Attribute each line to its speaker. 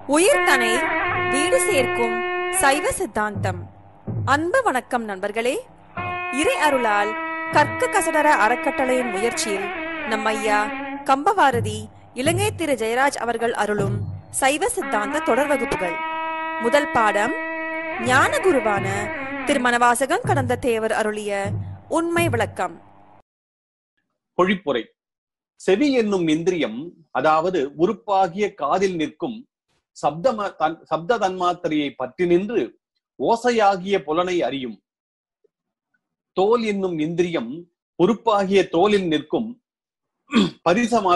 Speaker 1: உயிர்தனை வீடு சேர்க்கும் சைவ சித்தாந்தம் அன்பு வணக்கம் நண்பர்களே இறை அருளால் கற்க கசடர அறக்கட்டளையின் முயற்சியில் நம் ஐயா கம்பவாரதி இலங்கை திரு ஜெயராஜ் அவர்கள் அருளும் சைவ சித்தாந்த தொடர் வகுப்புகள் முதல் பாடம் ஞான குருவான திருமணவாசகம் கடந்த தேவர் அருளிய உண்மை விளக்கம்
Speaker 2: பொழிப்புரை செவி என்னும் இந்திரியம் அதாவது உறுப்பாகிய காதில் நிற்கும் சப்தம தன் சப்த தன்மாத்திரையை பற்றி நின்று ஓசையாகிய புலனை அறியும் தோல் என்னும் இந்திரியம் உறுப்பாகிய தோலில் நிற்கும் பரிச